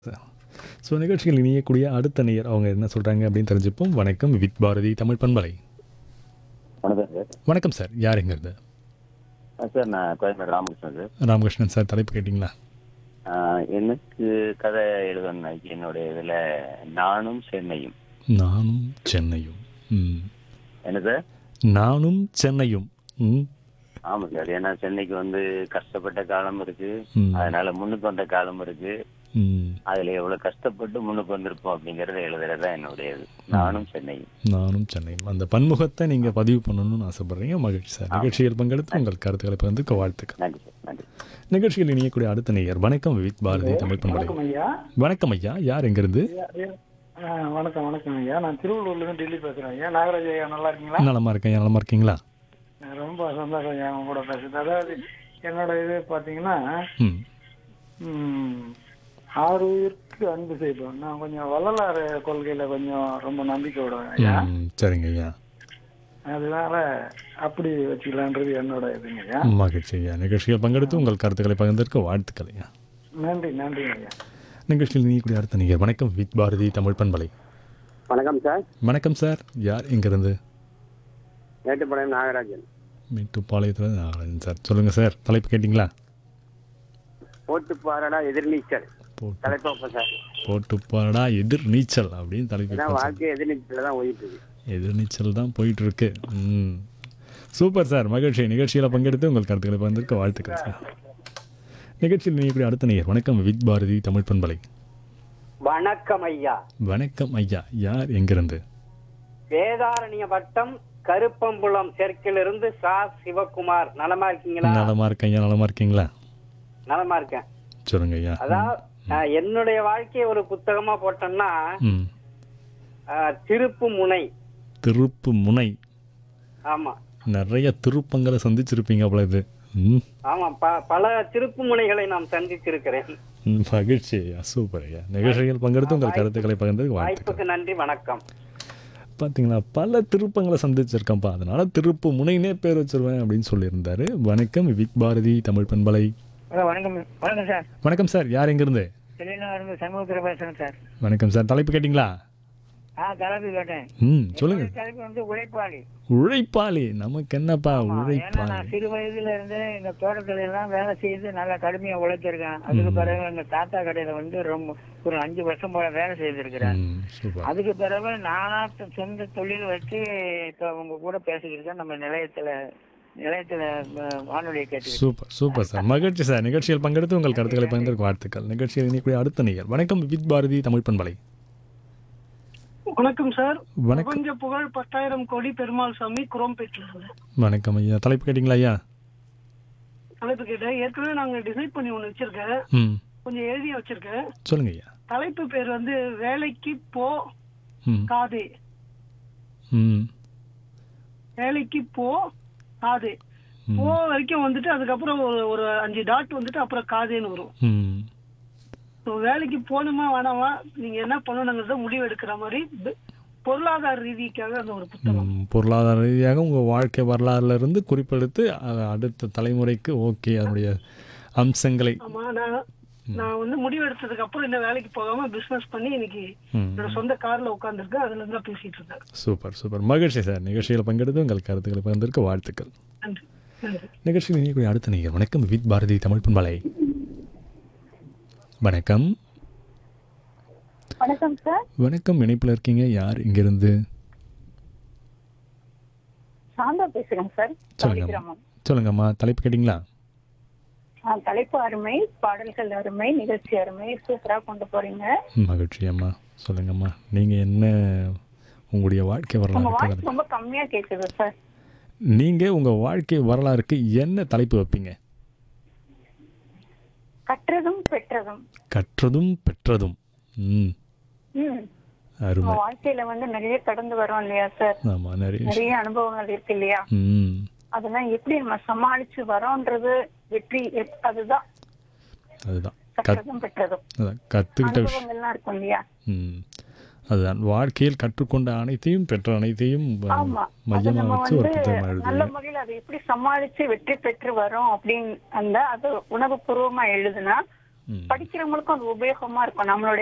So நிகழ்ச்சிகள் இணையக்கூடிய அடுத்த நேயர் அவங்க என்ன சொல்கிறாங்க அப்படின்னு தெரிஞ்சுப்போம் வணக்கம் வித் பாரதி தமிழ் பண்பலை வணக்கம் சார் வணக்கம் சார் யார் எங்கிறது ஆ, சார் நான் கோயம்பேடு ராமகிருஷ்ணன் சார் ராமகிருஷ்ணன் சார் தலைப்பு கேட்டிங்களா ஆ, எனக்கு கதை எழுதணும் என்னுடைய இதில் நானும் சென்னையும் நானும் சென்னையும் ம் என்ன சார் நானும் சென்னையும் ம் ஆமாம் சார் ஏன்னா சென்னைக்கு வந்து கஷ்டப்பட்ட காலம் இருக்கு ம். அதனால முன்னுக்கு வந்த காலம் இருக்கு ம் அதுல எவ்வளவு கஷ்டப்பட்டு முன்னுக்கு வந்திருப்போம் அப்படிங்கறத எழுதுறது தான் என்னுடைய இது நானும் சென்னையும் நானும் சென்னையும் அந்த பன்முகத்தை நீங்கள் பதிவு பண்ணணும்னு ஆசைப்படுறீங்க மகிழ்ச்சி சார் நிகழ்ச்சியில் பங்கெடுத்து உங்கள் கருத்துக்களை பகிர்ந்துக்க வாழ்த்துக்கள் நன்றி சார் நன்றி நிகழ்ச்சியில் இணையக்கூடிய அடுத்த நேயர் வணக்கம் வித் பாரதி தமிழ் பண்பலை வணக்கம் ஐயா வணக்கம் ஐயா யார் எங்கிருந்து ஐயா, ஐயா. ஆ, வணக்கம் வணக்கம் ஐயா நான் திருவள்ளூர்ல இருந்து டெல்லி பேசுறேன் ஐயா நாகராஜ் ஐயா நல்லா இருக்கீங்களா நலமா இருக்கேன் நலமா இருக்கீங்களா ரொம்ப சந்தோஷம் ஐயா உங்க கூட பேசுறது அதாவது என்னோட இது பாத்தீங்கன்னா ம் ம், ஆறு உயிருக்கு அன்பு செய்வோம் நான் கொஞ்சம் வள்ளலார் கொள்கையில கொஞ்சம் ரொம்ப நம்பிக்கை விடுவேன் ஐயா ம் சரிங்க ஐயா அதனால அப்படி வச்சுக்கலான்றது என்னோட இதுங்க ஐயா மகிழ்ச்சி ஐயா நிகழ்ச்சியில் பங்கெடுத்து உங்கள் கருத்துக்களை பகிர்ந்திருக்க வாழ்த்துக்கள் ஐயா நன்றி நன்றி ஐயா நிகழ்ச்சியில் நீக்கூடிய அடுத்த நீங்கள் வணக்கம் வித் பாரதி தமிழ் பண்பலை வணக்கம் சார் வணக்கம் சார் யார் எங்கிருந்து மேட்டுப்பாளையம் நாகராஜன் மேட்டுப்பாளையத்தில் நாகராஜன் சார் சொல்லுங்கள் சார் தலைப்பு கேட்டிங்களா போட்டு பாரடா எதிர்நீச்சல் போட்டு தலைப்பா சார் போட்டுப்பாடா எதிர் நீச்சல் அப்படின்னு தலைப்பு ஏன்னா வைப்போம் சார். வாழ்க்கை எதிர்நீச்சல் தான் ஓடிட்டு இருக்கு எதிர் நீச்சல் தான் போயிட்டு இருக்கு ம் சூப்பர் சார் மகிழ்ச்சி நிகழ்ச்சியில் பங்கெடுத்து உங்கள் கருத்துக்களை பகிர்ந்திருக்க வாழ்த்துக்கள் சார் நிகழ்ச்சியில் நீக்கூடிய அடுத்த நேயர் வணக்கம் வித் பாரதி தமிழ் பண்பலை வணக்கம் ஐயா வணக்கம் ஐயா யார் எங்கிருந்து வேதாரண்ய வட்டம் கருப்பம்புலம் தெற்கிலிருந்து சா சிவகுமார் நலமா இருக்கீங்களா நலமா இருக்கேன் ஐயா நலமா இருக்கீங்களா நலமா இருக்கேன் சொல்லுங்க ஐயா அதாவது அஹ், என்னுடைய வாழ்க்கையை ஒரு புத்தகமா போட்டோம்னா ம் அஹ், திருப்பு முனை திருப்பு முனை ஆமா நிறைய திருப்பங்களை சந்திச்சிருப்பீங்க அவ்வளோ இது ம் ஆமா ப- பல திருப்பு முனைகளை நாம் சந்திச்சிருக்கிறேன் ம், மகிழ்ச்சி ஐயா சூப்பர் ஐயா நிகழ்ச்சிகள் பங்கெடுத்து உங்கள் கருத்துக்களை பகிர்ந்ததுக்கு வாழ்த்துக்கள் வாய்ப்புக்கு நன்றி வணக்கம் பார்த்தீங்களா பல திருப்பங்களை சந்திச்சிருக்கேன்ப்பா அதனால திருப்பு முனைனே பேர் வச்சிருவேன் அப்படின்னு சொல்லியிருந்தாரு வணக்கம் விக் பாரதி தமிழ் பண்பலை வணக்கம் வணக்கம் சார் வணக்கம் சார் யார் எங்கிருந்து சென்னையில் இருந்து சண்முகத்தில் பேசுகிறேன் சார் வணக்கம் சார் தலைப்பு கேட்டிங்களா ஆ தலைப்பு கேட்டேன் ம் சொல்லுங்க என்னோட தலைப்பு வந்து உழைப்பாளி உழைப்பாளி நமக்கு என்னப்பா ஏன்னா உழைப்பாளி நான் சிறு வயதுல இருந்து இந்த தோட்டத்துல எல்லாம் வேலை செய்து நல்லா கடுமையா உழைச்சிருக்கேன் அதுக்கு பிறகு எங்க தாத்தா கடையில வந்து ரொம்ப ஒரு அஞ்சு வருஷம் போல வேலை செய்திருக்கிறேன் ம் சூப்பர் அதுக்கு பிறகு நானா த- சொந்த தொழில் வச்சு இப்ப உங்க கூட பேசிக்கிட்டு நம்ம நிலையத்துல நிலையத்துல அஹ், வானொலியை கேட்டு சூப்பர் சூப்பர் சார் மகிழ்ச்சி சார் நிகழ்ச்சியில் பங்கெடுத்து உங்கள் கருத்துக்களை பகிர்ந்ததுக்கு வாழ்த்துக்கள் நிகழ்ச்சியில் இணைக்கூடிய அடுத்த நேயர் வணக்கம் வித் பாரதி தமிழ் பண்பலை வணக்கம் சார் வணக்கம் பிரபஞ்ச புகழ் பத்தாயிரம் கோடி பெருமாள் சாமி குரோம்பேட்டில் வணக்கம் ஐயா தலைப்பு கேட்டிங்களா ஐயா தலைப்பு கேட்டேன் ஏற்கனவே நாங்க டிசைட் பண்ணி ஒண்ணு வச்சிருக்கேன் ம் கொஞ்சம் எழுதி வச்சிருக்கேன் சொல்லுங்க ஐயா தலைப்பு பேர் வந்து வேலைக்கு போ ம் காதே ம் வேலைக்கு போ காதே போ வரைக்கும் வந்துட்டு அதுக்கப்புறம் ஒரு ஒரு அஞ்சு டாட் வந்துட்டு அப்புறம் காதேன்னு வரும் ம் ஸோ வேலைக்கு போகணுமா வேணாமா நீங்க என்ன பண்ணணுங்கிறத முடிவு எடுக்கிற மாதிரி ப- பொருளாதார ரீதிக்காக அந்த ஒரு புத்தகம் ம், பொருளாதார ரீதியாக உங்கள் வாழ்க்கை வரலாறுல இருந்து குறிப்பெடுத்து அ- அடுத்த தலைமுறைக்கு ஓகே அதனுடைய அம்சங்களை ஆமா நான் நான் வந்து முடிவு எடுத்ததுக்கு அப்புறம் இந்த வேலைக்கு போகாம பிசினஸ் பண்ணி இன்னைக்கு ம், என்னோட சொந்த கார்ல உட்காந்துருக்கேன் அதுல இருந்து தான் பேசிட்டு இருக்கேன் சூப்பர் சூப்பர் மகிழ்ச்சி சார் நிகழ்ச்சியில் பங்கெடுத்து உங்கள் கருத்துக்களை பகிர்ந்திருக்க வாழ்த்துக்கள் நன்றி நன்றி நிகழ்ச்சியில் இணையக்கூடிய அடுத்த நீங்கள் வணக்கம் வித் பாரதி தமிழ் பண்பலை வணக்கம் வணக்கம் சார் வணக்கம் இணைப்பில் இருக்கீங்க யார் இங்கிருந்து சாந்தா பேசுறேன் சார் சொல்லுங்க கிராமம் சொல்லுங்கம்மா தலைப்பு கேட்டிங்களா ஆ, தலைப்பு அருமை பாடல்கள் அருமை நிகழ்ச்சி அருமை சூப்பரா கொண்டு போறீங்க மகிழ்ச்சி அம்மா சொல்லுங்கம்மா நீங்கள் என்ன உங்களுடைய வாழ்க்கை உங்க வரலாறு வாய்ஸ் ரொம்ப கம்மியா கேக்குது சார் நீங்கள் உங்கள் வாழ்க்கை வரலாறுக்கு என்ன தலைப்பு வைப்பீங்க கற்றதும் பெற்றதும் கற்றதும் பெற்றதும் ம் ம் அருமை நம்ம வாழ்க்கையில வந்து நிறைய கடந்து வரோம் இல்லையா சார் ஆமாம் நிறைய விஷயம். நிறைய அனுபவங்கள் இருக்கு இல்லையா ம் அதெல்லாம் எப்படி நம்ம சமாளிச்சு வரோன்றது வெற்றி எப்- அதுதான் அதுதான் கத் கற்றதும் பெற்றதும் அதான் கற்றுக்கிட்ட விஷயம் அனுபவங்கள்லாம் இருக்கும் இல்லையா ம் அதுதான் வாழ்க்கையில் கற்றுக்கொண்ட அனைத்தையும் பெற்ற அனைத்தையும் அஹ், ஆமா அது மையமா நம்ம வச்சு ஒரு வந்து புத்தகம் நல்ல எழுதுவீங்க முறையில் அதை எப்படி சமாளிச்சு வெற்றி பெற்று வரோம் அப்படின்னு அந்த அது உணவுபூர்வமா எழுதுனா ம். படிக்கிறவங்களுக்கும் அது உபயோகமா இருக்கும் நம்மளுடைய